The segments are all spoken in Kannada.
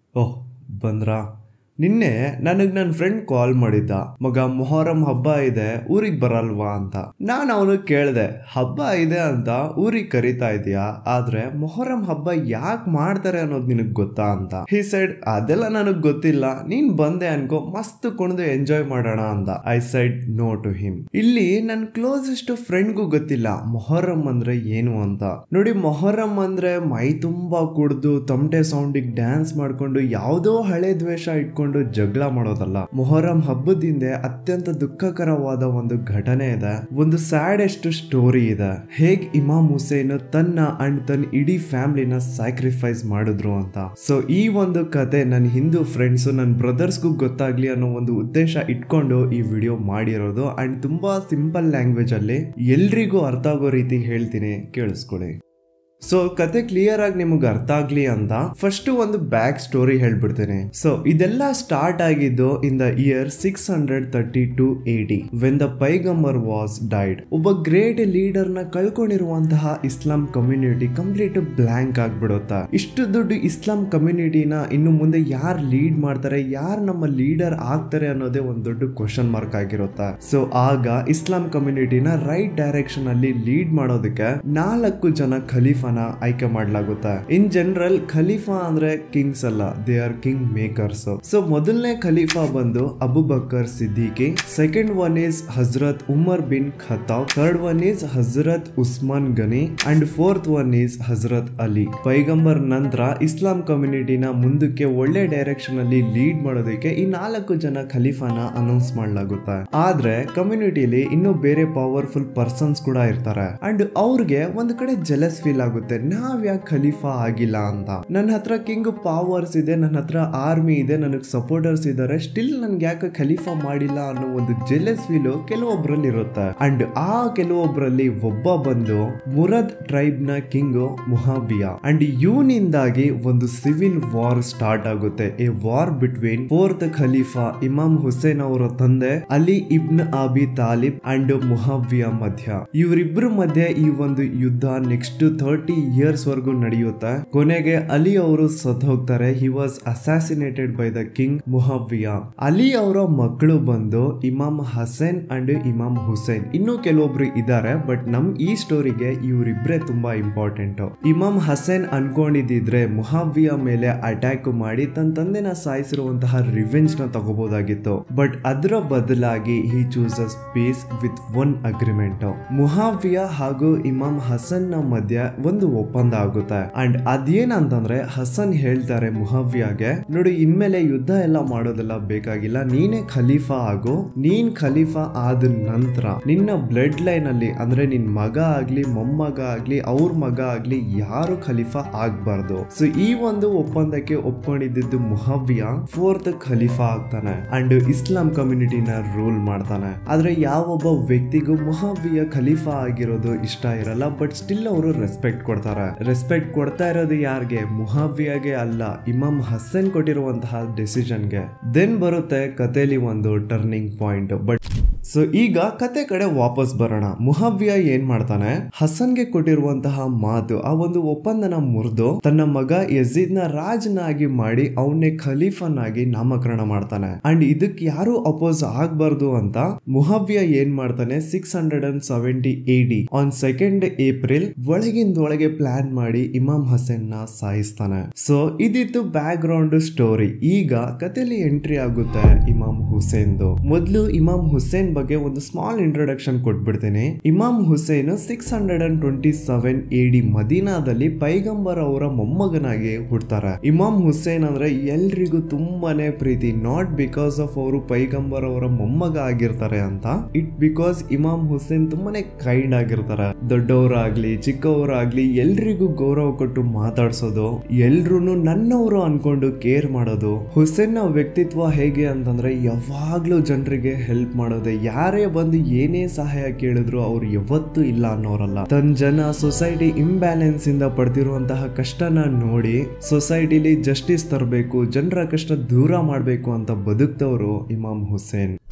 ಓಹ್ ಬಂದ್ರಾ ನಿನ್ನೆ ನನಗೆ ನನ್ನ ಫ್ರೆಂಡ್ ಕಾಲ್ ಮಾಡಿದ್ದ ಮಗ ಮೊಹರಂ ಹಬ್ಬ ಇದೆ ಊರಿಗೆ ಬರಲ್ವಾ ಅಂತ ನಾನು ಅವನು ಕೇಳಿದೆ ಹಬ್ಬ ಇದೆ ಅಂತ ಊರಿಗೆ ಕರಿತಾ ಇದೀಯಾ ಆದ್ರೆ ಮೊಹರಂ ಹಬ್ಬ ಯಾಕೆ ಮಾಡ್ತಾರೆ ಅನ್ನೋದು ನಿನಗೆ ಗೊತ್ತಾ ಅಂತ ಹಿ ಸೈಡ್ ಅದೆಲ್ಲ ನನಗೆ ಗೊತ್ತಿಲ್ಲ ನೀನ್ ಬಂದೆ ಅನ್ಕೋ ಮಸ್ತ್ ಕುಣಿದು ಎಂಜಾಯ್ ಮಾಡೋಣ ಅಂದ I said no to him ಇಲ್ಲಿ ನನ್ನ ಕ್ಲೋಸೆಸ್ಟ್ ಫ್ರೆಂಡ್ಗೂ ಗೊತ್ತಿಲ್ಲ ಮೊಹರಂ ಅಂದ್ರೆ ಏನು ಅಂತ ನೋಡಿ ಮೊಹರಂ ಅಂದ್ರೆ ಮೈ ತುಂಬಾ ಕುಡ್ದು ತಮಟೆ ಸೌಂಡಿಗೆ ಡ್ಯಾನ್ಸ್ ಮಾಡ್ಕೊಂಡು ಯಾವುದೋ ಹಳೆ ದ್ವೇಷ ಇಟ್ಕೊಂಡು ಜಗಳ ಮಾಡೋದಲ್ಲ ಮೊಹರಂ ಹಬ್ಬದ ಹಿಂದೆ ಅತ್ಯಂತ ದುಃಖಕರವಾದ ಒಂದು ಘಟನೆ ಇದೆ ಒಂದು ಸ್ಯಾಡೆಸ್ಟ್ ಸ್ಟೋರಿ ಇದೆ ಹೇಗ್ ಇಮಾಮ್ ಹುಸೇನ್ ತನ್ನ ಅಂಡ್ ತನ್ನ ಇಡೀ ಫ್ಯಾಮಿಲಿನ ಸ್ಯಾಕ್ರಿಫೈಸ್ ಮಾಡಿದ್ರು ಅಂತ ಸೊ ಈ ಒಂದು ಕತೆ ನನ್ನ ಹಿಂದೂ ಫ್ರೆಂಡ್ಸ್ ನನ್ನ ಬ್ರದರ್ಸ್ಗೂ ಗೊತ್ತಾಗ್ಲಿ ಅನ್ನೋ ಒಂದು ಉದ್ದೇಶ ಇಟ್ಕೊಂಡು ಈ ವಿಡಿಯೋ ಮಾಡಿರೋದು ಅಂಡ್ ತುಂಬಾ ಸಿಂಪಲ್ ಲ್ಯಾಂಗ್ವೇಜ್ ಅಲ್ಲಿ ಎಲ್ರಿಗೂ ಅರ್ಥ ಆಗೋ ರೀತಿ ಹೇಳ್ತೀನಿ ಕೇಳಿಸ್ಕೊಳ್ಳಿ ಸೊ ಕತೆ ಕ್ಲಿಯರ್ ಆಗಿ ನಿಮಗೆ ಅರ್ಥ ಆಗ್ಲಿ ಅಂತ ಫಸ್ಟ್ ಒಂದು ಬ್ಯಾಕ್ ಸ್ಟೋರಿ ಹೇಳ್ಬಿಡ್ತೇನೆ ಸೊ ಇದೆಲ್ಲ ಸ್ಟಾರ್ಟ್ ಆಗಿದ್ದು in the year six hundred thirty two AD when the ಪೈಗಂಬರ್ ವಾಸ್ ಡೈಡ್ ಒಬ್ಬ ಗ್ರೇಟ್ ಲೀಡರ್ ನ ಕಳ್ಕೊಂಡಿರುವಂತಹ ಇಸ್ಲಾಂ ಕಮ್ಯುನಿಟಿ ಕಂಪ್ಲೀಟ್ ಬ್ಲಾಂಕ್ ಆಗ್ಬಿಡುತ್ತಾ ಇಷ್ಟು ದೊಡ್ಡ ಇಸ್ಲಾಂ ಕಮ್ಯುನಿಟಿನ ಇನ್ನು ಮುಂದೆ ಯಾರು ಲೀಡ್ ಮಾಡ್ತಾರೆ ಯಾರು ನಮ್ಮ ಲೀಡರ್ ಆಗ್ತಾರೆ ಅನ್ನೋದೇ ಒಂದು ದೊಡ್ಡ ಕ್ವಶನ್ ಮಾರ್ಕ್ ಆಗಿರುತ್ತಾ ಸೊ ಆಗ ಇಸ್ಲಾಂ ಕಮ್ಯುನಿಟಿನ ರೈಟ್ ಡೈರೆಕ್ಷನ್ ಅಲ್ಲಿ ಲೀಡ್ ಮಾಡೋದಕ್ಕೆ ನಾಲ್ಕು ಜನ ಖಲೀಫಾನ ಆಯ್ಕೆ ಮಾಡಲಾಗುತ್ತೆ ಇನ್ ಜನರಲ್ ಖಲೀಫಾ ಅಂದ್ರೆ ಕಿಂಗ್ಸ್ ಅಲ್ಲ they are king makers so ಮೊದಲನೇ ಖಲೀಫಾ ಬಂದು Abu Bakr Siddiqui second one is Hazrat Umar bin Khattab third one is Hazrat Usman Ghani and fourth one is Hazrat Ali ಪೈಗಂಬರ್ ನಂತರ ಇಸ್ಲಾಂ ಕಮ್ಯುನಿಟಿನ ಮುಂದಕ್ಕೆ ಒಳ್ಳೆ ಡೈರೆಕ್ಷನ್ ಅಲ್ಲಿ ಲೀಡ್ ಮಾಡೋದಕ್ಕೆ ಈ ನಾಲ್ಕು ಜನ ಖಲೀಫಾನ ಅನೌನ್ಸ್ ಮಾಡಲಾಗುತ್ತೆ ಆದ್ರೆ ಕಮ್ಯುನಿಟಿಲಿ ಇನ್ನೂ ಬೇರೆ ಪವರ್ಫುಲ್ ಪರ್ಸನ್ಸ್ ಕೂಡ ಇರ್ತಾರೆ ಅಂಡ್ ಅವ್ರಿಗೆ ಒಂದ್ ಕಡೆ ಜೆಲಸ್ ಫೀಲ್ ಆಗುತ್ತೆ ನಾವ್ ಯಾಕೆ ಖಲೀಫಾ ಆಗಿಲ್ಲ ಅಂತ ನನ್ನ ಹತ್ರ ಕಿಂಗ್ ಪವರ್ಸ್ ಇದೆ ನನ್ನ ಹತ್ರ ಆರ್ಮಿ ಇದೆ ನನಗ್ ಸಪೋರ್ಟರ್ಸ್ ಇದ್ದಾರೆ ಸ್ಟಿಲ್ ನನ್ಗೆ ಯಾಕೆ ಖಲೀಫಾ ಮಾಡಿಲ್ಲ ಅನ್ನೋ ಒಂದು ಜೆಲಸ್ ಫೀಲ್ ಕೆಲವೊಬ್ರಲ್ಲಿ ಇರುತ್ತೆ ಅಂಡ್ ಆ ಕೆಲವೊಬ್ರಲ್ಲಿ ಒಬ್ಬ ಬಂದು ಮುರದ್ ಟ್ರೈಬ್ ನ ಕಿಂಗ್ ಮುಹಾಬಿಯಾ ಅಂಡ್ ಇವನಿಂದಾಗಿ ಒಂದು ಸಿವಿಲ್ ವಾರ್ ಸ್ಟಾರ್ಟ್ ಆಗುತ್ತೆ ಎ ವಾರ್ ಬಿಟ್ವೀನ್ ಫೋರ್ತ್ ಖಲೀಫಾ ಇಮಾಮ್ ಹುಸೇನ್ ಅವರ ತಂದೆ Ali ibn Abi Talib and Muawiya ಮಧ್ಯ ಇವರಿಬ್ಬರ ಮಧ್ಯೆ ಈ ಒಂದು ಯುದ್ಧ ನೆಕ್ಸ್ಟ್ ಥರ್ಟಿ ಇಯರ್ಸ್ ವರೆಗೂ ನಡೆಯುತ್ತೆ ಕೊನೆಗೆ ಅಲಿ ಅವರು ಸತ್ ಹೋಗ್ತಾರೆ he was assassinated by the king Muawiya Ali ಅವರ ಮಕ್ಕಳು ಬಂದು Imam Hasan and Imam Hussain ಇನ್ನು ಕೆಲವೊಬ್ರು ಇದ್ದಾರೆ ಬಟ್ ನಮ್ ಈ ಸ್ಟೋರಿಗೆ ಇವರಿಬ್ರೆ ತುಂಬಾ ಇಂಪಾರ್ಟೆಂಟ್ ಇಮಾಮ್ ಹಸೇನ್ ಅನ್ಕೊಂಡಿದ್ರೆ ಮುಹಾವಿಯಾ ಮೇಲೆ ಅಟ್ಯಾಕ್ ಮಾಡಿ ತನ್ನ ತಂದೆನ ಸಾಯಿಸಿರುವಂತಹ ರಿವೆಂಜ್ ನ ತಗೋಬಹುದಾಗಿತ್ತು ಬಟ್ ಅದರ ಬದಲಾಗಿ he chooses peace with one agreement Muawiya ಹಾಗೂ ಇಮಾಮ್ ಹಸನ್ ನ ಮಧ್ಯ ಒಂದು ಒಪ್ಪಂದ ಆಗುತ್ತೆ ಅಂಡ್ ಅದೇನಂತಂದ್ರೆ ಹಸನ್ ಹೇಳ್ತಾರೆ ಮುಹಾವಿಯಾಗೆ ನೋಡಿ ಇನ್ಮೇಲೆ ಯುದ್ಧ ಎಲ್ಲ ಮಾಡೋದೆಲ್ಲ ಬೇಕಾಗಿಲ್ಲ ನೀನೇ ಖಲೀಫಾ ಆಗು ನೀನ್ ಖಲೀಫಾ ಆದ ನಂತರ ನಿನ್ನ ಬ್ಲಡ್ ಲೈನ್ ಅಲ್ಲಿ ಅಂದ್ರೆ ನಿನ್ ಮಗ ಆಗ್ಲಿ ಮೊಮ್ಮಗ ಆಗ್ಲಿ ಅವ್ರ ಮಗ ಆಗ್ಲಿ ಯಾರು ಖಲೀಫಾ ಆಗ್ಬಾರ್ದು ಸೊ ಈ ಒಂದು ಒಪ್ಪಂದಕ್ಕೆ ಒಪ್ಕೊಂಡಿದ್ದು ಮುಹವ್ಯ ಫೋರ್ತ್ ಖಲೀಫಾ ಆಗ್ತಾನೆ ಅಂಡ್ ಇಸ್ಲಾಂ ಕಮ್ಯುನಿಟಿನ ರೂಲ್ ಮಾಡ್ತಾನೆ ಆದ್ರೆ ಯಾವೊಬ್ಬ ವ್ಯಕ್ತಿಗೂ ಮುಹವ್ಯ ಖಲೀಫಾ ಆಗಿರೋದು ಇಷ್ಟ ಇರಲ್ಲ ಬಟ್ ಸ್ಟಿಲ್ ಅವರು ರೆಸ್ಪೆಕ್ಟ್ ಕೊಡ್ತಾರೆ ರೆಸ್ಪೆಕ್ಟ್ ಕೊಡ್ತಾ ಇರೋದು ಯಾರಿಗೆ ಮುಹಾವಿಯಾಗೆ ಅಲ್ಲ ಇಮಾಮ್ ಹಸನ್ ಕೊಟ್ಟಿರುವಂತಹ ಡೆಸಿಷನ್ಗೆ ದೆನ್ ಬರುತ್ತೆ ಕಥೆಲಿ ಒಂದು ಟರ್ನಿಂಗ್ ಪಾಯಿಂಟ್ ಬಟ್ ಸೊ ಈಗ ಕತೆ ಕಡೆ ವಾಪಸ್ ಬರೋಣ ಮುಹವ್ಯ ಏನ್ ಮಾಡ್ತಾನೆ ಹಸನ್ಗೆ ಕೊಟ್ಟಿರುವಂತಹ ಮಾತು ಆ ಒಂದು ಒಪ್ಪಂದನ ಮುರಿದು ತನ್ನ ಮಗ ಯಜೀದ್ ನ ರಾಜನಾಗಿ ಮಾಡಿ ಅವನ್ನೇ ಖಲೀಫನಾಗಿ ನಾಮಕರಣ ಮಾಡ್ತಾನೆ ಅಂಡ್ ಇದಕ್ ಯಾರು ಅಪೋಸ್ ಆಗ್ಬಾರ್ದು ಅಂತ ಮುಹವ್ಯ ಏನ್ ಮಾಡ್ತಾನೆ six hundred and seventy AD on second April ಒಳಗಿಂದೊಳಗೆ ಪ್ಲಾನ್ ಮಾಡಿ ಇಮಾಮ್ ಹಸನ್ ನ ಸಾಯಿಸ್ತಾನೆ ಸೊ ಇದಿತ್ತು ಬ್ಯಾಕ್ ಗ್ರೌಂಡ್ ಸ್ಟೋರಿ ಈಗ ಕಥೆಲಿ ಎಂಟ್ರಿ ಆಗುತ್ತೆ ಇಮಾಮ್ ಹುಸೇನ್ದು ಮೊದಲು ಇಮಾಮ್ ಹುಸೇನ್ ಬಗ್ಗೆ ಒಂದು ಸ್ಮಾಲ್ ಇಂಟ್ರೊಡಕ್ಷನ್ ಕೊಟ್ಬಿಡ್ತೀನಿ Imam Hussain six hundred and twenty seven AD ಮದೀನಾದಲ್ಲಿ ಪೈಗಂಬರ್ ಅವರ ಮೊಮ್ಮಗನಾಗಿ ಹುಡ್ತಾರೆ ಇಮಾಮ್ ಹುಸೇನ್ ಅಂದ್ರೆ ಎಲ್ರಿಗೂ ತುಂಬಾನೇ ಪ್ರೀತಿ ನಾಟ್ ಬಿಕಾಸ್ ಆಫ್ ಅವರು ಪೈಗಂಬರ್ ಅವರ ಮೊಮ್ಮಗ ಆಗಿರ್ತಾರೆ ಅಂತ ಇಟ್ ಬಿಕಾಸ್ ಇಮಾಮ್ ಹುಸೇನ್ ತುಂಬಾನೇ ಕೈಂಡ್ ಆಗಿರ್ತಾರೆ ದೊಡ್ಡವರಾಗ್ಲಿ ಚಿಕ್ಕವರಾಗ್ಲಿ ಎಲ್ರಿಗೂ ಗೌರವ ಕೊಟ್ಟು ಮಾತಾಡ್ಸೋದು ಎಲ್ರು ನನ್ನವರು ಅನ್ಕೊಂಡು ಕೇರ್ ಮಾಡೋದು ಹುಸೇನ್ ನ ವ್ಯಕ್ತಿತ್ವ ಹೇಗೆ ಅಂತಂದ್ರೆ ಯಾವಾಗ್ಲೂ ಜನರಿಗೆ ಹೆಲ್ಪ್ ಮಾಡೋದೆ ಯಾರೇ ಬಂದು ಏನೇ ಸಹಾಯ ಕೇಳಿದ್ರು ಅವ್ರು ಯಾವತ್ತೂ ಇಲ್ಲ ಅನ್ನೋರಲ್ಲ ತನ್ನ ಜನ ಸೊಸೈಟಿ ಇಂಬ್ಯಾಲೆನ್ಸ್ ಇಂದ ಪಡ್ತಿರುವಂತಹ ಕಷ್ಟನ ನೋಡಿ ಸೊಸೈಟಿಲಿ ಜಸ್ಟಿಸ್ ತರಬೇಕು ಜನರ ಕಷ್ಟ ದೂರ ಮಾಡಬೇಕು ಅಂತ ಬದುಕ್ತವರು Imam Hussain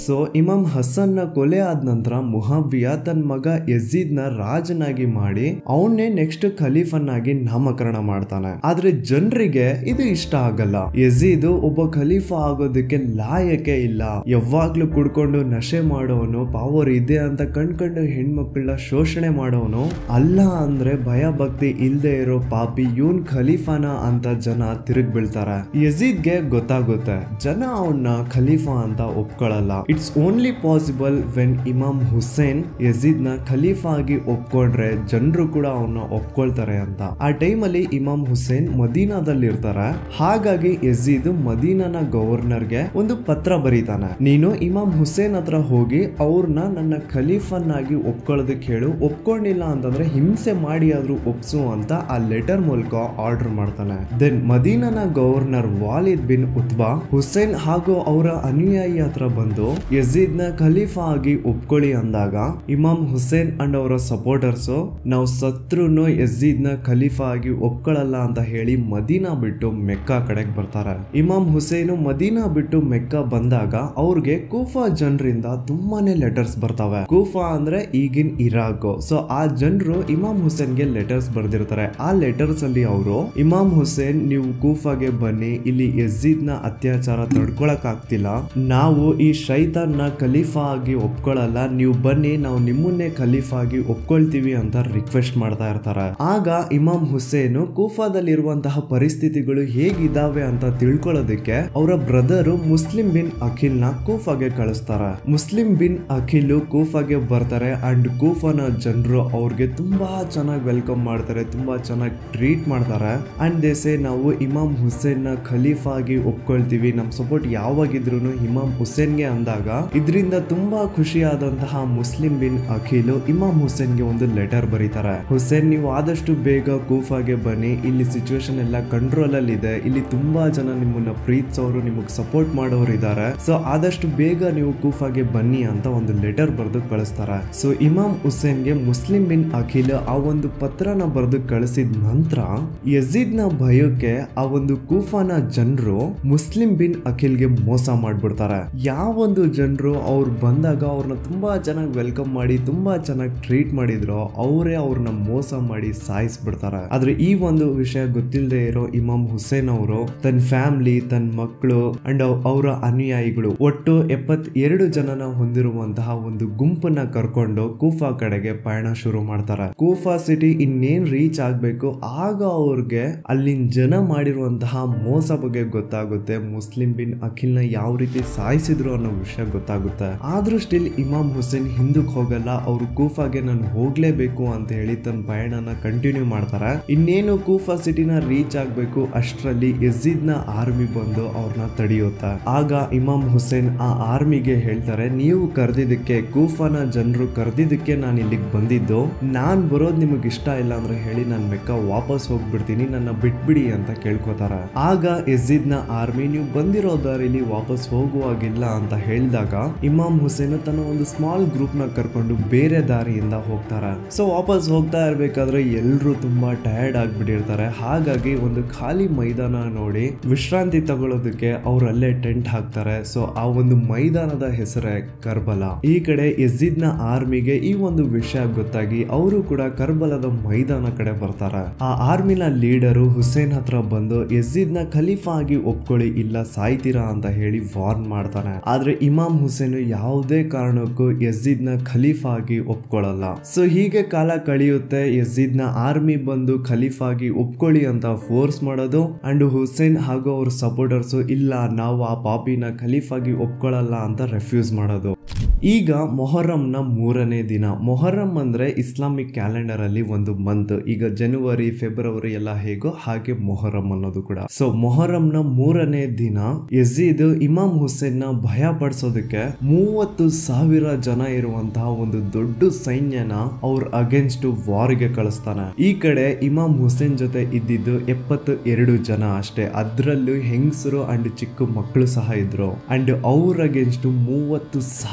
so Imam Hasan ನ ಕೊಲೆ ಆದ ನಂತರ ಮುಹವ್ವಿಯ ತನ್ನ ಮಗ ಯಜೀದ್ ನ ರಾಜನಾಗಿ ಮಾಡಿ ಅವನ್ನೇ ನೆಕ್ಸ್ಟ್ ಖಲೀಫನ್ನಾಗಿ ನಾಮಕರಣ ಮಾಡ್ತಾನೆ ಆದ್ರೆ ಜನರಿಗೆ ಇದು ಇಷ್ಟ ಆಗಲ್ಲ ಯಜೀದ್ ಒಬ್ಬ ಖಲೀಫಾ ಆಗೋದಕ್ಕೆ ಲಾಯಕ್ಕೆ ಇಲ್ಲ ಯಾವಾಗ್ಲೂ ಕುಡ್ಕೊಂಡು ನಶೆ ಮಾಡೋನು ಪವರ್ ಇದೆ ಅಂತ ಕಂಡ್ಕೊಂಡು ಹೆಣ್ಮಕ್ಳನ್ನ ಶೋಷಣೆ ಮಾಡೋನು ಅಲ್ಲ ಅಂದ್ರೆ ಭಯ ಭಕ್ತಿ ಇಲ್ದೆ ಇರೋ ಪಾಪಿ ಇವನ್ ಖಲೀಫಾನ ಅಂತ ಜನ ತಿರುಗ್ ಬೀಳ್ತಾರೆ ಯಜೀದ್ಗೆ ಗೊತ್ತಾಗುತ್ತೆ ಜನ ಅವನ್ನ ಖಲೀಫಾ ಅಂತ ಒಪ್ಕೊಳ್ಳಲ್ಲ it's only possible when Imam Hussain Yazid ನ ಖಲೀಫಾ ಆಗಿ ಒಪ್ಕೊಂಡ್ರೆ ಜನರು ಕೂಡ ಅವನ್ನ ಒಪ್ಕೊಳ್ತಾರೆ ಅಂತ ಆ ಟೈಮಲ್ಲಿ ಇಮಾಮ್ ಹುಸೇನ್ ಮದೀನಾದಲ್ಲಿ ಇರ್ತಾರೆ ಹಾಗಾಗಿ ಯಜೀದ್ ಮದೀನಾನ ಗವರ್ನರ್ಗೆ ಒಂದು ಪತ್ರ ಬರೀತಾನೆ ನೀನು ಇಮಾಮ್ ಹುಸೇನ್ ಹತ್ರ ಹೋಗಿ ಅವ್ರನ್ನ ನನ್ನ ಖಲೀಫನ್ನಾಗಿ ಒಪ್ಕೊಳ್ಳೋದಕ್ಕೆ ಹೇಳು ಒಪ್ಕೊಂಡಿಲ್ಲ ಅಂತಂದ್ರೆ ಹಿಂಸೆ ಮಾಡಿ ಆದ್ರೂ ಒಪ್ಸು ಅಂತ ಆ ಲೆಟರ್ ಮೂಲಕ ಆರ್ಡರ್ ಮಾಡ್ತಾನೆ ದೆನ್ ಮದೀನಾನ governor Walid bin Utba Hussain ಹಾಗೂ ಅವರ ಅನುಯಾಯಿ ಹತ್ರ ಬಂದು ಯಜೀದ್ ನ ಖಲೀಫಾ ಆಗಿ ಒಪ್ಕೊಳ್ಳಿ ಅಂದಾಗ ಇಮಾಮ್ ಹುಸೇನ್ ಅಂಡ್ ಅವರ ಸಪೋರ್ಟರ್ಸ್ ನಾವು ಸತ್ರುನು ಯಜೀದ್ ನ ಖಲೀಫಾ ಆಗಿ ಒಪ್ಕೊಳ್ಳಲ್ಲ ಅಂತ ಹೇಳಿ ಮದೀನಾ ಬಿಟ್ಟು ಮೆಕ್ಕಾ ಕಡೆಗೆ ಬರ್ತಾರೆ ಇಮಾಮ್ ಹುಸೇನು ಮದೀನಾ ಬಿಟ್ಟು ಮೆಕ್ಕಾ ಬಂದಾಗ ಅವ್ರಿಗೆ ಕೂಫಾ ಜನರಿಂದ ತುಂಬಾನೇ ಲೆಟರ್ಸ್ ಬರ್ತವೆ ಕೂಫಾ ಅಂದ್ರೆ ಈಗಿನ ಇರಾಕ್ ಸೊ ಆ ಜನರು ಇಮಾಮ್ ಹುಸೇನ್ಗೆ ಲೆಟರ್ಸ್ ಬರ್ದಿರ್ತಾರೆ ಆ ಲೆಟರ್ಸ್ ಅಲ್ಲಿ ಅವರು ಇಮಾಮ್ ಹುಸೇನ್ ನೀವು ಕೂಫಾಗೆ ಬನ್ನಿ ಇಲ್ಲಿ ಯಜೀದ್ ನ ಅತ್ಯಾಚಾರ ತಡ್ಕೊಳಕ್ ಆಗ್ತಿಲ್ಲ ನಾವು ಈ ಶೈತಾನ್ ನ ಖಲೀಫಾ ಆಗಿ ಒಪ್ಕೊಳ್ಳಲ್ಲ ನೀವು ಬನ್ನಿ ನಾವು ನಿಮ್ಮನ್ನೇ ಖಲೀಫಾ ಆಗಿ ಒಪ್ಕೊಳ್ತೀವಿ ಅಂತ ರಿಕ್ವೆಸ್ಟ್ ಮಾಡ್ತಾ ಇರ್ತಾರೆ ಆಗ ಇಮಾಮ್ ಹುಸೇನು ಕೂಫಾದಲ್ಲಿರುವಂತಹ ಪರಿಸ್ಥಿತಿಗಳು ಹೇಗಿದಾವೆ ಅಂತ ತಿಳ್ಕೊಳ್ಳೋದಕ್ಕೆ ಅವರ ಬ್ರದರು ಮುಸ್ಲಿಂ ಬಿನ್ ಅಖಿಲ್ ನ ಕೂಫಾಗೆ ಕಳಿಸ್ತಾರೆ ಮುಸ್ಲಿಂ ಬಿನ್ ಅಖಿಲ್ ಕೂಫಾಗೆ ಬರ್ತಾರೆ ಅಂಡ್ ಕೂಫಾನ ಜನರು ಅವ್ರಿಗೆ ತುಂಬಾ ಚೆನ್ನಾಗಿ ವೆಲ್ಕಮ್ ಮಾಡ್ತಾರೆ ತುಂಬಾ ಚೆನ್ನಾಗಿ ಟ್ರೀಟ್ ಮಾಡ್ತಾರೆ ಅಂಡ್ ದೇಸೆ ನಾವು ಇಮಾಮ್ ಹುಸೇನ್ ನ ಖಲೀಫಾ ಆಗಿ ಒಪ್ಕೊಳ್ತೀವಿ ನಮ್ ಸಪೋರ್ಟ್ ಯಾವಾಗಿದ್ರು ಇಮಾಮ್ ಹುಸೇನ್ಗೆ ಅಂದಾಗ ಇದರಿಂದ ತುಂಬಾ ಖುಷಿಯಾದಂತಹ ಮುಸ್ಲಿಂ ಬಿನ್ ಅಖಿಲ್ ಇಮಾಮ್ ಹುಸೇನ್ಗೆ ಒಂದು ಲೆಟರ್ ಬರೀತಾರೆ ಹುಸೇನ್ ನೀವು ಆದಷ್ಟು ಬೇಗ ಕೂಫಾಗೆ ಬನ್ನಿ ಇಲ್ಲಿ ಸಿಚುವೇಶನ್ ಎಲ್ಲ ಕಂಟ್ರೋಲ್ ಅಲ್ಲಿ ಇದೆ ಇಲ್ಲಿ ತುಂಬಾ ಜನ ನಿಮ್ಮನ್ನ ಪ್ರೀತಿಸೋರು ನಿಮಗೆ ಸಪೋರ್ಟ್ ಮಾಡೋರು ಇದ್ದಾರೆ ಸೊ ಆದಷ್ಟು ಬೇಗ ನೀವು ಕೂಫಾಗೆ ಬನ್ನಿ ಅಂತ ಒಂದು ಲೆಟರ್ ಬರೆದು ಕಳಿಸ್ತಾರೆ ಸೊ ಇಮಾಮ್ ಹುಸೇನ್ಗೆ ಮುಸ್ಲಿಂ ಬಿನ್ ಅಖಿಲ್ ಆ ಒಂದು ಪತ್ರನ ಬರೆದು ಕಳಿಸಿದ ನಂತರ ಯಜೀದ್ ನ ಭಯಕ್ಕೆ ಆ ಒಂದು ಕೂಫಾನ ಜನರು ಮುಸ್ಲಿಂ ಬಿನ್ ಅಖಿಲ್ಗೆ ಮೋಸ ಮಾಡ್ಬಿಡ್ತಾರೆ ಯಾವೊಂದು ಜನರು ಅವ್ರು ಬಂದಾಗ ಅವ್ರನ್ನ ತುಂಬಾ ಚೆನ್ನಾಗಿ ವೆಲ್ಕಮ್ ಮಾಡಿ ತುಂಬಾ ಚೆನ್ನಾಗಿ ಟ್ರೀಟ್ ಮಾಡಿದ್ರು ಅವರೇ ಅವ್ರನ್ನ ಮೋಸ ಮಾಡಿ ಸಾಯಿಸ್ಬಿಡ್ತಾರೆ ಆದ್ರೆ ಈ ಒಂದು ವಿಷಯ ಗೊತ್ತಿಲ್ಲದೆ ಇರೋ ಇಮಾಮ್ ಹುಸೇನ್ ಅವರು ತನ್ನ ಫ್ಯಾಮಿಲಿ ತನ್ನ ಮಕ್ಕಳು ಅಂಡ್ ಅವರ ಅನುಯಾಯಿಗಳು ಒಟ್ಟು ಎಪ್ಪತ್ ಎರಡು ಜನನ ಹೊಂದಿರುವಂತಹ ಒಂದು ಗುಂಪನ್ನ ಕರ್ಕೊಂಡು ಕೂಫಾ ಕಡೆಗೆ ಪಯಣ ಶುರು ಮಾಡ್ತಾರೆ ಕೂಫಾ ಸಿಟಿ ಇನ್ನೇನ್ ರೀಚ್ ಆಗ್ಬೇಕು ಆಗ ಅವ್ರಿಗೆ ಅಲ್ಲಿನ ಜನ ಮಾಡಿರುವಂತಹ ಮೋಸ ಬಗ್ಗೆ ಗೊತ್ತಾಗುತ್ತೆ ಮುಸ್ಲಿಂ ಬಿನ್ ಅಖಿಲ್ನ ಯಾವ ರೀತಿ ಸಾಯಿಸಿದ್ರು ಅನ್ನೋ ವಿಷಯ ಗೊತ್ತಾಗುತ್ತೆ ಆದ್ರೂ ಸ್ಟಿಲ್ ಇಮಾಮ್ ಹುಸೇನ್ ಹಿಂದಕ್ಕೆ ಹೋಗಲ್ಲ ಅವರು ಕೂಫಾಗೆ ನಾನು ಹೋಗ್ಲೇಬೇಕು ಅಂತ ಹೇಳಿ ತನ್ನ ಪಯಣನ ಕಂಟಿನ್ಯೂ ಮಾಡ್ತಾರೆ ಇನ್ನೇನು ಕೂಫಾ ಸಿಟಿನ ರೀಚ್ ಆಗ್ಬೇಕು ಅಷ್ಟರಲ್ಲಿ ಯಜೀದ್ ನ ಆರ್ಮಿ ಬಂದು ಅವ್ರನ್ನ ತಡೆಯುತ್ತೆ ಆಗ ಇಮಾಮ್ ಹುಸೇನ್ ಆ ಆರ್ಮಿಗೆ ಹೇಳ್ತಾರೆ ನೀವು ಕರೆದಿದ್ದಕ್ಕೆ ಕೂಫಾನ ಜನರು ಕರೆದಿದ್ದಕ್ಕೆ ನಾನು ಇಲ್ಲಿಗೆ ಬಂದಿದ್ದು ನಾನ್ ಬರೋದ್ ನಿಮಗೆ ಇಷ್ಟ ಇಲ್ಲ ಅಂದ್ರೆ ಹೇಳಿ ನಾನು ಮೆಕ್ಕ ವಾಪಸ್ ಹೋಗ್ಬಿಡ್ತೀನಿ ನನ್ನ ಬಿಟ್ಬಿಡಿ ಅಂತ ಕೇಳ್ಕೊತಾರೆ ಆಗ ಯಜೀದ್ ನ ಆರ್ಮಿ ನೀವು ಬಂದಿರೋ ದಾರಿಲಿ ವಾಪಸ್ ಹೋಗುವಾಗಿಲ್ಲ ಅಂತ ಹೇಳಿದಾಗ ಇಮಾಮ್ ಹುಸೇನ್ ತನ್ನ ಒಂದು ಸ್ಮಾಲ್ ಗ್ರೂಪ್ ನ ಕರ್ಕೊಂಡು ಬೇರೆ ದಾರಿಯಿಂದ ಹೋಗ್ತಾರೆ ಸೊ ವಾಪಸ್ ಹೋಗ್ತಾ ಇರ್ಬೇಕಾದ್ರೆ ಎಲ್ರು ತುಂಬಾ ಟಯರ್ಡ್ ಆಗ್ಬಿಟ್ಟಿರ್ತಾರೆ ಹಾಗಾಗಿ ಒಂದು ಖಾಲಿ ಮೈದಾನ ನೋಡಿ ವಿಶ್ರಾಂತಿ ತಗೊಳ್ಳೋದಕ್ಕೆ ಅವ್ರು ಅಲ್ಲೇ ಟೆಂಟ್ ಹಾಕ್ತಾರೆ ಸೊ ಆ ಒಂದು ಮೈದಾನದ ಹೆಸರೇ ಕರ್ಬಲ ಈ ಕಡೆ ಯಜೀದ್ ನ ಆರ್ಮಿಗೆ ಈ ಒಂದು ವಿಷಯ ಗೊತ್ತಾಗಿ ಅವರು ಕೂಡ ಕರ್ಬಲದ ಮೈದಾನ ಕಡೆ ಬರ್ತಾರೆ ಆ ಆರ್ಮಿನ ಲೀಡರು ಹುಸೇನ್ ಹತ್ರ ಬಂದು ಯಜೀದ್ ನ ಖಲೀಫಾ ಆಗಿ ಒಪ್ಕೊಳ್ಳಿ ಇಲ್ಲ ಸಾಯ್ತೀರಾ ಅಂತ ಹೇಳಿ ವಾರ್ನ್ ಮಾಡ್ತಾನೆ ಆದ್ರೆ ಇಮಾಮ್ ಹುಸೇನ್ ಯಾವುದೇ ಕಾರಣಕ್ಕೂ ಯಜೀದ್ ನ ಖಲೀಫಾ ಆಗಿ ಒಪ್ಕೊಳ್ಳಲ್ಲ ಸೊ ಹೀಗೆ ಕಾಲ ಕಳೆಯುತ್ತೆ ಯಜೀದ್ ನ ಆರ್ಮಿ ಬಂದು ಖಲೀಫಾ ಆಗಿ ಒಪ್ಕೊಳ್ಳಿ ಅಂತ ಫೋರ್ಸ್ ಮಾಡೋದು ಅಂಡ್ ಹುಸೇನ್ ಹಾಗೂ ಅವ್ರ ಸಪೋರ್ಟರ್ಸ್ ಇಲ್ಲ ನಾವು ಆ ಪಾಪಿನ ಖಲೀಫಾಗಿ ಒಪ್ಕೊಳ್ಳಲ್ಲ ಅಂತ ರೆಫ್ಯೂಸ್ ಮಾಡೋದು ಈಗ ಮೊಹರಂನ ಮೂರನೇ ದಿನ ಮೊಹರಂ ಅಂದ್ರೆ ಇಸ್ಲಾಮಿಕ್ ಕ್ಯಾಲೆಂಡರ್ ಅಲ್ಲಿ ಒಂದು ಮಂತ್ ಈಗ ಜನವರಿ ಫೆಬ್ರವರಿ ಎಲ್ಲ ಹೇಗೋ ಹಾಗೆ ಮೊಹರಂ ಅನ್ನೋದು ಕೂಡ ಸೊ ಮೊಹರಂನ ಮೂರನೇ ದಿನ ಯಜೀದ್ ಇಮಾಮ್ ಹುಸೇನ್ ನ ಭಯ ಪಡಿಸೋದಕ್ಕೆ ಮೂವತ್ತು ಸಾವಿರ ಜನ ಇರುವಂತಹ ಒಂದು ದೊಡ್ಡ ಸೈನ್ಯನ ಅವ್ರ ಅಗೇನ್ಸ್ಟ್ ವಾರ್ಗೆ ಕಳಿಸ್ತಾನೆ ಈ ಕಡೆ ಇಮಾಮ್ ಹುಸೇನ್ ಜೊತೆ ಇದ್ದಿದ್ದು ಎಪ್ಪತ್ತು ಎರಡು ಜನ ಅಷ್ಟೇ ಅದ್ರಲ್ಲೂ ಹೆಂಗಸರು ಅಂಡ್ ಚಿಕ್ಕ ಮಕ್ಕಳು ಸಹ ಇದ್ರು ಅಂಡ್ ಅವ್ರ ಅಗೇನ್ಸ್ಟ್ ಮೂವತ್ತು ಸಾವಿರ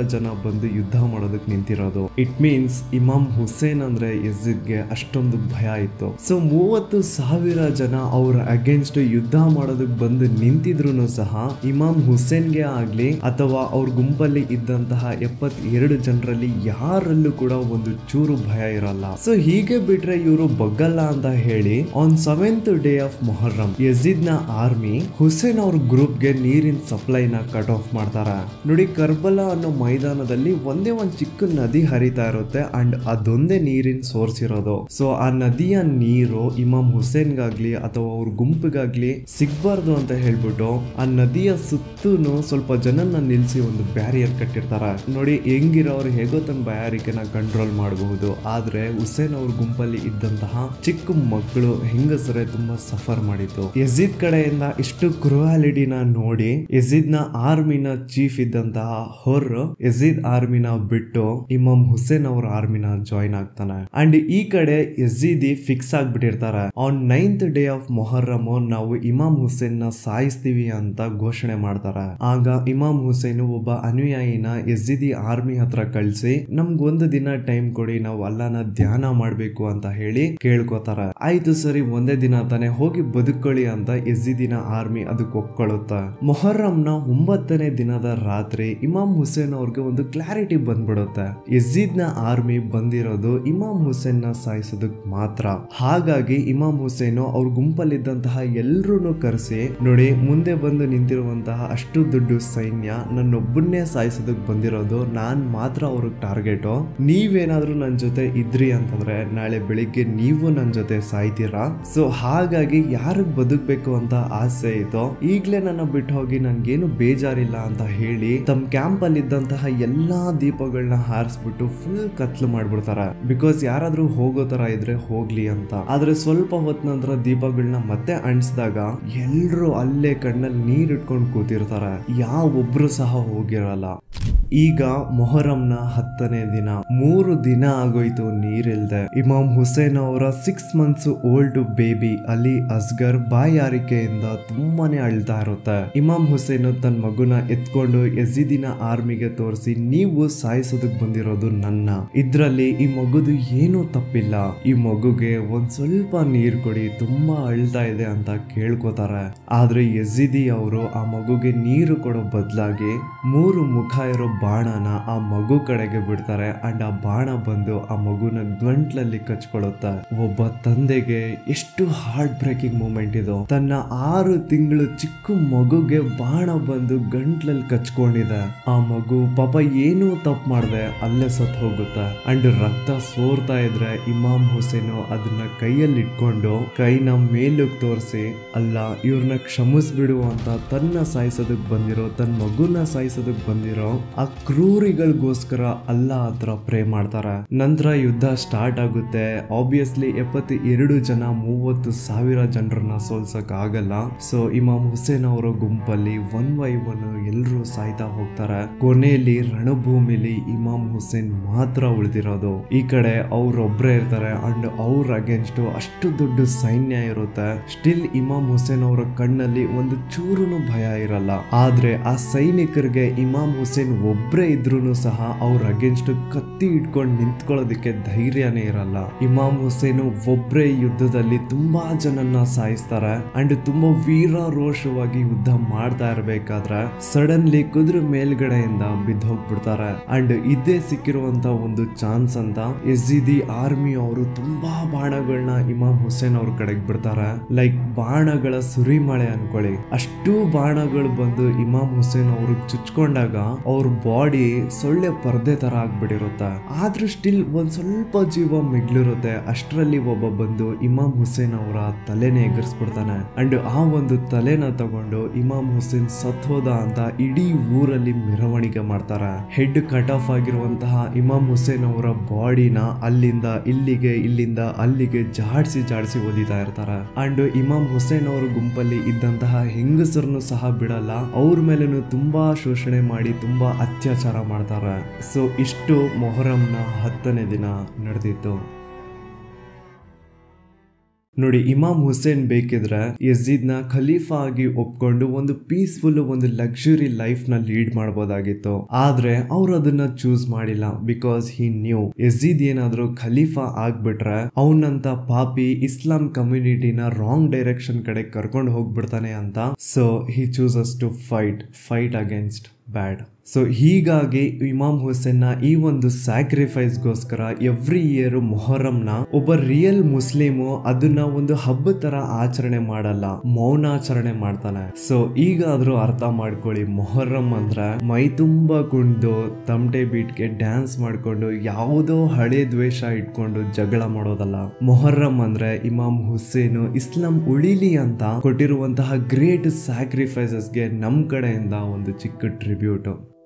ಜನ ಬಂದು ಯುದ್ಧ ಮಾಡೋದಕ್ಕೆ ನಿಂತಿರೋದು ಇಟ್ ಮೀನ್ಸ್ ಇಮಾಮ್ ಹುಸೇನ್ ಅಂದ್ರೆ ಯಜಿದ್ಗೆ ಅಷ್ಟೊಂದು ಭಯ ಇತ್ತು ಸೊ ಮೂವತ್ತು ಸಾವಿರ ಜನ ಅವ್ರ ಅಗೇನ್ಸ್ಟ್ ಯುದ್ಧ ಮಾಡೋದಕ್ಕೆ ಬಂದು ನಿಂತಿದ್ರು ಸಹ ಇಮಾಮ್ ಹುಸೇನ್ಗೆ ಆಗ್ಲಿ ಅಥವಾ ಅವ್ರ ಗುಂಪಲ್ಲಿ ಇದ್ದಂತಹ ಎಪ್ಪತ್ತೆರಡು ಜನರಲ್ಲಿ ಯಾರಲ್ಲೂ ಕೂಡ ಒಂದು ಚೂರು ಭಯ ಇರಲ್ಲ ಸೊ ಹೀಗೆ ಬಿಟ್ರೆ ಇವರು ಬಗ್ಗಲ್ಲ ಅಂತ ಹೇಳಿ on seventh day of Muharram Yazid ನ ಆರ್ಮಿ ಹುಸೇನ್ ಅವ್ರ ಗ್ರೂಪ್ ಗೆ ನೀರಿನ ಸಪ್ಲೈ ನ ಕಟ್ ಆಫ್ ಮಾಡ್ತಾರ ನೋಡಿ ಕರ್ಬಲಾ ಅನ್ನೋ ಮೈದಾನದಲ್ಲಿ ಒಂದೇ ಒಂದ್ ಚಿಕ್ಕ ನದಿ ಹರಿತಾ ಇರುತ್ತೆ ಅಂಡ್ ಅದೊಂದೇ ನೀರಿನ ಸೋರ್ಸ್ ಇರೋದು ಸೊ ಆ ನದಿಯ ನೀರು ಇಮಾಮ್ ಹುಸೇನ್ಗಾಗ್ಲಿ ಅಥವಾ ಅವ್ರ ಗುಂಪಿಗಾಗ್ಲಿ ಸಿಗ್ಬಾರ್ದು ಅಂತ ಹೇಳ್ಬಿಟ್ಟು ಆ ನದಿಯ ಸುತ್ತೂನು ಸ್ವಲ್ಪ ಜನನ್ನ ನಿಲ್ಸಿ ಒಂದು ಬ್ಯಾರಿಯರ್ ಕಟ್ಟಿರ್ತಾರ ನೋಡಿ ಹೆಂಗಿರೋರು ಹೇಗೋ ತನ್ನ ಬ್ಯಾರಿಕೆನ ಕಂಟ್ರೋಲ್ ಮಾಡಬಹುದು ಆದ್ರೆ ಹುಸೇನ್ ಅವ್ರ ಗುಂಪಲ್ಲಿ ಇದ್ದಂತಹ ಚಿಕ್ಕ ಮಕ್ಕಳು ಹೆಂಗಸರೇ ತುಂಬಾ ಸಫರ್ ಮಾಡಿತ್ತು ಯಜೀದ್ ಕಡೆಯಿಂದ ಇಷ್ಟು ಕ್ರುಯಾಲಿಟಿನ ನೋಡಿ ಯಜೀದ್ ನ ಆರ್ಮಿನ ಚೀಫ್ ಇದ್ದಂತಹ ಹೊರ್ ಯಜೀದ್ ಆರ್ಮಿನ ಬಿಟ್ಟು ಇಮಾಮ್ ಹುಸೇನ್ ಅವ್ರ ಆರ್ಮಿನ ಜಾಯಿನ್ ಆಗ್ತಾನೆ ಅಂಡ್ ಈ ಕಡೆ ಯಜೀದಿ ಫಿಕ್ಸ್ ಆಗ್ಬಿಟ್ಟಿರ್ತಾರೆ on ninth day of Muharram ನಾವು ಇಮಾಮ್ ಹುಸೇನ್ ನ ಸಾಯಿಸ್ತೀವಿ ಅಂತ ಘೋಷಣೆ ಮಾಡ್ತಾರೆ ಆಗ ಇಮಾಮ್ ಹುಸೇನ್ ಒಬ್ಬ ಅನುಯಾಯಿನ ಯಜೀದಿ ಆರ್ಮಿ ಹತ್ರ ಕಳ್ಸಿ ನಮ್ಗೊಂದು ದಿನ ಟೈಮ್ ಕೊಡಿ ನಾವು ಅಲ್ಲನ ಧ್ಯಾನ ಮಾಡ್ಬೇಕು ಅಂತ ಹೇಳಿ ಕೇಳ್ಕೊತಾರ ಆಯ್ತು ಸರಿ ಒಂದೇ ದಿನ ತಾನೆ ಹೋಗಿ ಬದುಕೊಳ್ಳಿ ಅಂತ ಯಜೀದಿನ ಆರ್ಮಿ ಅದಕ್ಕೆ ಒಪ್ಕೊಳ್ಳುತ್ತೆ ಮೊಹರ್ರಂನ ಒಂಬತ್ತನೇ ದಿನದ ರಾತ್ರಿ ಇಮಾಮ್ ಹುಸೇನ್ ಅವ್ರಿಗೆ ಒಂದು ಕ್ಲಾರಿಟಿ ಬಂದ್ಬಿಡುತ್ತೆ ಯಜೀದ್ ನ ಆರ್ಮಿ ಬಂದಿರೋದು ಇಮಾಮ್ ಹುಸೇನ್ ನ ಸಾಯಿಸೋದಕ್ ಮಾತ್ರ ಹಾಗಾಗಿ ಇಮಾಮ್ ಹುಸೇನು ಅವ್ರ ಗುಂಪಲ್ಲಿದ್ದಂತಹ ಎಲ್ರೂ ಕರೆಸಿ ನೋಡಿ ಮುಂದೆ ಬಂದು ನಿಂತಿರುವಂತಹ ಅಷ್ಟು ದೊಡ್ಡ ಸೈನ್ಯ ನನ್ನೊಬ್ಬನ್ನೇ ಸಾಯಿಸೋದಕ್ ಬಂದಿರೋದು ನಾನ್ ಮಾತ್ರ ಅವ್ರಿಗೆ ಟಾರ್ಗೆಟು ನೀವೇನಾದ್ರೂ ನನ್ನ ಜೊತೆ ಇದ್ರಿ ಅಂತಂದ್ರೆ ನಾಳೆ ಬೆಳಿಗ್ಗೆ ನೀವು ನನ್ನ ಜೊತೆ ಸಾಯ್ತೀರಾ ಸೊ ಹಾಗಾಗಿ ಯಾರಿಗ್ ಬದುಕ್ಬೇಕು ಅಂತ ಆಸೆ ಇತ್ತೋ ಈಗ್ಲೇ ನನ್ನ ಬಿಟ್ಟು ಹೋಗಿ ನನ್ಗೇನು ಬೇಜಾರಿಲ್ಲ ಅಂತ ಹೇಳಿ ತಮ್ಮ ಕ್ಯಾಂಪ್ ಅಲ್ಲಿ ಇದ್ದಂತಹ ಎಲ್ಲಾ ದೀಪಗಳನ್ನ ಹಾರಿಸ್ಬಿಟ್ಟು ಫುಲ್ ಕತ್ಲು ಮಾಡ್ಬಿಡ್ತಾರೆ ಬಿಕಾಸ್ ಯಾರಾದ್ರೂ ಹೋಗೋ ತರ ಇದ್ರೆ ಹೋಗ್ಲಿ ಅಂತ ಆದ್ರೆ ಸ್ವಲ್ಪ ಹೊತ್ ನಂತರ ದೀಪಗಳನ್ನ ಮತ್ತೆ ಅಣಿಸಿದಾಗ ಎಲ್ರು ಅಲ್ಲೇ ಕಣ್ಣಲ್ಲಿ ನೀರ್ ಇಟ್ಕೊಂಡು ಕೂತಿರ್ತಾರೆ ಯಾವ ಒಬ್ರು ಸಹ ಹೋಗಿರಲ್ಲ ಈಗ ಮೊಹರಂನ ಹತ್ತನೇ ದಿನ ಮೂರು ದಿನ ಆಗೋಯ್ತು ನೀರಿಲ್ದೆ ಇಮಾಮ್ ಹುಸೇನ್ ಅವರ six months old baby Ali Asghar ಬಾಯಾರಿಕೆಯಿಂದ ತುಂಬಾನೇ ಅಳ್ತಾ ಇರುತ್ತೆ ಇಮಾಮ್ ಹುಸೇನ್ ತನ್ನ ಮಗುನ ಎತ್ಕೊಂಡು ಯಜೀದಿನ ಆರ್ಮಿಗೆ ತೋರಿಸಿ ನೀವು ಸಾಯಿಸೋದಕ್ ಬಂದಿರೋದು ನನ್ನ ಇದ್ರಲ್ಲಿ ಈ ಮಗುದು ಏನೂ ತಪ್ಪಿಲ್ಲ ಈ ಮಗುಗೆ ಒಂದ್ ಸ್ವಲ್ಪ ನೀರ್ ಕೊಡಿ ತುಂಬಾ ಅಳ್ತಾ ಇದೆ ಅಂತ ಕೇಳ್ಕೊತಾರೆ ಆದ್ರೆ ಯಜೀದಿ ಅವರು ಆ ಮಗುಗೆ ನೀರು ಕೊಡೋ ಬದಲಾಗಿ ಮೂರು ಮುಖ ಇರೋ ಬಾಣನ ಆ ಮಗು ಕಡೆಗೆ ಬಿಡ್ತಾರೆ ಅಂಡ್ ಆ ಬಾಣ ಬಂದು ಆ ಮಗುನ ಗಂಟ್ಲಲ್ಲಿ ಕಚ್ಕೊಳ್ಳುತ್ತೆ ಒಬ್ಬ ತಂದೆಗೆ ಎಷ್ಟು ಹಾರ್ಟ್ ಬ್ರೇಕಿಂಗ್ ಮೂಮೆಂಟ್ ಇದು ತನ್ನ ಆರು ತಿಂಗಳು ಚಿಕ್ಕ ಮಗುಗೆ ಬಾಣ ಬಂದು ಗಂಟ್ಲಲ್ಲಿ ಕಚ್ಕೊಂಡಿದೆ ಆ ಮಗು ಪಾಪ ಏನೂ ತಪ್ಪು ಮಾಡ್ದೆ ಅಲ್ಲೇ ಸತ್ ಹೋಗುತ್ತೆ ಅಂಡ್ ರಕ್ತ ಸೋರ್ತಾ ಇದ್ರೆ ಇಮಾಮ್ ಹುಸೇನು ಅದನ್ನ ಕೈಯಲ್ಲಿ ಇಟ್ಕೊಂಡು ಕೈನ ಮೇಲಕ್ಕೆ ತೋರಿಸಿ ಅಲ್ಲ ಇವ್ರನ್ನ ಕ್ಷಮಿಸ್ಬಿಡು ಅಂತ ತನ್ನ ಸಾಯಿಸೋದಕ್ ಬಂದಿರೋ ತನ್ನ ಮಗುನ ಸಾಯಿಸೋದಕ್ ಬಂದಿರೋ ಆ ಕ್ರೂರಿಗಳಿಗೋಸ್ಕರ ಅಲ್ಲ ಹತ್ರ ಪ್ರೇ ಮಾಡ್ತಾರ ನಂತರ ಯುದ್ಧ ಸ್ಟಾರ್ಟ್ ಆಗುತ್ತೆ ಆಬ್ವಿಯಸ್ಲಿ ಎಪ್ಪತ್ತು ಎರಡು ಜನ ಮೂವತ್ತು ಸಾವಿರ ಜನರನ್ನ ಸೋಲ್ಸಕ್ ಆಗಲ್ಲ ಸೊ ಇಮಾಮ್ ಹುಸೇನ್ ಅವರ ಗುಂಪಲ್ಲಿ ಒನ್ ಬೈ ಒನ್ ಎಲ್ಲರೂ ಸಾಯ್ತಾ ಹೋಗ್ತಾರೆ ಕೊನೆಯಲ್ಲಿ ರಣಭೂಮಿಲಿ ಇಮಾಮ್ ಹುಸೇನ್ ಮಾತ್ರ ಉಳಿದಿರೋದು ಈ ಕಡೆ ಅವ್ರೊಬ್ರೇ ಇರ್ತಾರೆ ಅಂಡ್ ಅವ್ರ ಅಗೇನ್ಸ್ಟ್ ಅಷ್ಟು ದೊಡ್ಡ ಸೈನ್ಯ ಇರುತ್ತೆ ಸ್ಟಿಲ್ ಇಮಾಮ್ ಹುಸೇನ್ ಅವರ ಕಣ್ಣಲ್ಲಿ ಒಂದು ಚೂರುನು ಭಯ ಇರಲ್ಲ ಆದ್ರೆ ಆ ಸೈನಿಕರಿಗೆ ಇಮಾಮ್ ಹುಸೇನ್ ಒಬ್ರೇ ಇದ್ರೂ ಸಹ ಅವ್ರ ಅಗೇನ್ಸ್ಟ್ ಕತ್ತಿ ಇಟ್ಕೊಂಡು ನಿಂತ್ಕೊಳ್ಳೋದಕ್ಕೆ ಧೈರ್ಯನೇ ಇರಲ್ಲ ಇಮಾಮ್ ಹುಸೇನ್ ಒಬ್ರೇ ಯುದ್ಧದಲ್ಲಿ ತುಂಬಾ ಜನನ್ನ ಸಾಯಿಸ್ತಾರೆ ಅಂಡ್ ತುಂಬಾ ವೀರ ರೋಷವಾಗಿ ಯುದ್ಧ ಮಾಡ್ತಾ ಇರ್ಬೇಕಾದ್ರೆ ಸಡನ್ಲಿ ಕುದುರೆ ಮೇಲ್ಗಡೆಯಿಂದ ಬಿದ್ದು ಹೋಗ್ಬಿಡ್ತಾರೆ ಅಂಡ್ ಇದೇ ಸಿಕ್ಕಿರುವಂತ ಒಂದು ಚಾನ್ಸ್ ಅಂತ ಎಸ್ಜಿದಿ ಆರ್ಮಿ ಅವರು ತುಂಬಾ ಬಾಣಗಳನ್ನ ಇಮಾಮ್ ಹುಸೇನ್ ಅವ್ರ ಕಡೆಗೆ ಬಿಡ್ತಾರೆ ಲೈಕ್ ಬಾಣಗಳ ಸುರಿಮಳೆ ಅನ್ಕೊಳ್ಳಿ ಅಷ್ಟು ಬಾಣಗಳು ಬಂದು ಇಮಾಮ್ ಹುಸೇನ್ ಅವ್ರಿಗೆ ಚುಚ್ಕೊಂಡಾಗ ಅವ್ರ ಬಾಡಿ ಸೊಳ್ಳೆ ಪರ್ದೆ ತರ ಆಗ್ಬಿಟ್ಟಿರುತ್ತೆ ಆದ್ರೂ ಸ್ಟಿಲ್ ಒಂದ್ ಸ್ವಲ್ಪ ಜೀವ ಮಿಗ್ಲಿರುತ್ತೆ ಅಷ್ಟರಲ್ಲಿ ಒಬ್ಬ ಬಂದು ಇಮಾಮ್ ಹುಸೇನ್ ಅವರ ತಲೆನೇ ಎಗರ್ಸ್ಬಿಡ್ತಾನೆ ಅಂಡ್ ಆ ಒಂದು ತಲೆನ ತಗೊಂಡು ಇಮಾಮ್ ಹುಸೇನ್ ಸತ್ ಹೋದ ಅಂತ ಇಡೀ ಊರಲ್ಲಿ ಮೆರವಣಿಗೆ ಮಾಡ್ತಾರೆ ಹೆಡ್ ಕಟ್ ಆಫ್ ಆಗಿರುವಂತಹ ಇಮಾಮ್ ಹುಸೇನ್ ಅವರ ಬಾಡಿನ ಅಲ್ಲಿಂದ ಇಲ್ಲಿಗೆ ಇಲ್ಲಿಂದ ಅಲ್ಲಿಗೆ ಜಾಡ್ಸಿ ಜಾಡ್ಸಿ ಒದಿತಾ ಇರ್ತಾರೆ ಅಂಡ್ ಇಮಾಮ್ ಹುಸೇನ್ ಅವರ ಗುಂಪಲ್ಲಿ ಇದ್ದಂತಹ ಹೆಂಗಸರನ್ನು ಸಹ ಬಿಡಲ್ಲ ಅವ್ರ ಮೇಲೇನು ತುಂಬಾ ಶೋಷಣೆ ಮಾಡಿ ತುಂಬಾ ಅತ್ಯಾಚಾರ ಮಾಡ್ತಾರೆ ಸೊ ಇಷ್ಟು ಮೊಹರಂನ ಹತ್ತನೇ ದಿನ ನಡೆದಿತ್ತು ನೋಡಿ ಇಮಾಮ್ ಹುಸೇನ್ ಬೇಕಿದ್ರೆ ಯಜೀದ್ ನ ಖಲೀಫಾ ಆಗಿ ಒಪ್ಕೊಂಡು ಒಂದು ಪೀಸ್ಫುಲ್ ಒಂದು ಲಕ್ಸುರಿ ಲೈಫ್ ನ ಲೀಡ್ ಮಾಡಬಹುದಾಗಿತ್ತು ಆದ್ರೆ ಅವ್ರು ಅದನ್ನ ಚೂಸ್ ಮಾಡಿಲ್ಲ ಬಿಕಾಸ್ ಹಿ ನ್ಯೂ ಯಜೀದ್ ಏನಾದ್ರು ಖಲೀಫಾ ಆಗ್ಬಿಟ್ರೆ ಅವನಂತ ಪಾಪಿ ಇಸ್ಲಾಂ ಕಮ್ಯುನಿಟಿನ ರಾಂಗ್ ಡೈರೆಕ್ಷನ್ ಕಡೆ ಕರ್ಕೊಂಡು ಹೋಗ್ಬಿಡ್ತಾನೆ ಅಂತ so he chooses to fight fight against bad so ಹೀಗಾಗಿ ಇಮಾಮ್ ಹುಸೇನ್ ನ ಈ ಒಂದು ಸ್ಯಾಕ್ರಿಫೈಸ್ಗೋಸ್ಕರ ಎವ್ರಿ ಇಯರ್ ಮೊಹರಂನ ಒಬ್ಬ ರಿಯಲ್ ಮುಸ್ಲಿಮು ಅದನ್ನ ಒಂದು ಹಬ್ಬ ತರ ಆಚರಣೆ ಮಾಡಲ್ಲ ಮೌನಾಚರಣೆ ಮಾಡ್ತಾನೆ ಸೊ ಈಗಾದ್ರೂ ಅರ್ಥ ಮಾಡ್ಕೊಳ್ಳಿ ಮೊಹರಂ ಅಂದ್ರೆ ಮೈ ತುಂಬಾ ಕುಣಿದು ತಮಟೆ ಬೀಟ್ಗೆ ಡ್ಯಾನ್ಸ್ ಮಾಡ್ಕೊಂಡು ಯಾವುದೋ ಹಳೆ ದ್ವೇಷ ಇಟ್ಕೊಂಡು ಜಗಳ ಮಾಡೋದಲ್ಲ ಮೊಹರ್ರಂ ಅಂದ್ರೆ ಇಮಾಮ್ ಹುಸೇನು ಇಸ್ಲಾಂ ಉಳಿಲಿ ಅಂತ ಕೊಟ್ಟಿರುವಂತಹ ಗ್ರೇಟ್ ಸ್ಯಾಕ್ರಿಫೈಸಸ್ಗೆ ನಮ್ ಕಡೆಯಿಂದ ಒಂದು ಚಿಕ್ಕ ಟ್ರಿಬ್ಯೂಟ್